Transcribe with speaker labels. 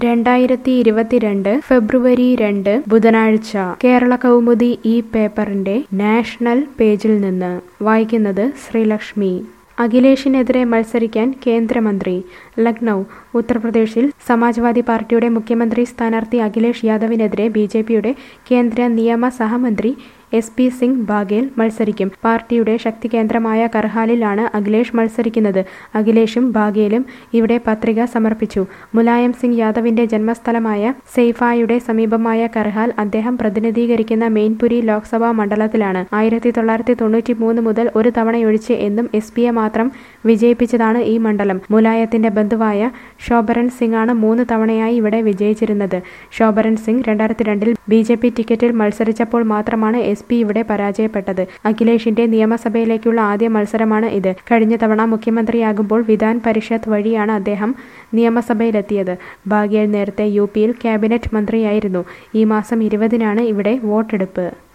Speaker 1: രണ്ടായിരത്തി ഇരുപത്തിരണ്ട് ഫെബ്രുവരി രണ്ട് ബുധനാഴ്ച കേരള കൗമുദി ഈ പേപ്പറിന്റെ നാഷണൽ പേജിൽ നിന്ന് വായിക്കുന്നത് ശ്രീലക്ഷ്മി അഖിലേഷിനെതിരെ മത്സരിക്കാൻ കേന്ദ്രമന്ത്രി ലക്നൗ ഉത്തർപ്രദേശിൽ സമാജ്വാദി പാർട്ടിയുടെ മുഖ്യമന്ത്രി സ്ഥാനാർത്ഥി അഖിലേഷ് യാദവിനെതിരെ ബി ജെ പിയുടെ കേന്ദ്ര നിയമ സഹമന്ത്രി എസ് പി സിംഗ് ബാഗേൽ മത്സരിക്കും പാർട്ടിയുടെ ശക്തി കേന്ദ്രമായ കർഹാലിലാണ് അഖിലേഷ് മത്സരിക്കുന്നത് അഖിലേഷും ബാഗേലും ഇവിടെ പത്രിക സമർപ്പിച്ചു മുലായം സിംഗ് യാദവിന്റെ ജന്മസ്ഥലമായ സെയ്ഫായുടെ സമീപമായ കർഹാൽ അദ്ദേഹം പ്രതിനിധീകരിക്കുന്ന മെയിൻപുരി ലോക്സഭാ മണ്ഡലത്തിലാണ് ആയിരത്തി തൊള്ളായിരത്തി തൊണ്ണൂറ്റി മൂന്ന് മുതൽ ഒരു തവണയൊഴിച്ച് എന്നും എസ് പിയെ മാത്രം വിജയിപ്പിച്ചതാണ് ഈ മണ്ഡലം മുലായത്തിന്റെ ബന്ധുവായ ശോഭരൻ സിംഗ് ആണ് മൂന്ന് തവണയായി ഇവിടെ വിജയിച്ചിരുന്നത് ശോഭരൻ സിംഗ് രണ്ടായിരത്തി രണ്ടിൽ ബി ജെ പി ടിക്കറ്റിൽ മത്സരിച്ചപ്പോൾ മാത്രമാണ് എസ് പി ഇവിടെ പരാജയപ്പെട്ടത് അഖിലേഷിന്റെ നിയമസഭയിലേക്കുള്ള ആദ്യ മത്സരമാണ് ഇത് കഴിഞ്ഞ തവണ മുഖ്യമന്ത്രിയാകുമ്പോൾ വിധാൻ പരിഷത്ത് വഴിയാണ് അദ്ദേഹം നിയമസഭയിലെത്തിയത് ബാഗേൽ നേരത്തെ യു പിയിൽ ക്യാബിനറ്റ് മന്ത്രിയായിരുന്നു ഈ മാസം ഇരുപതിനാണ് ഇവിടെ വോട്ടെടുപ്പ്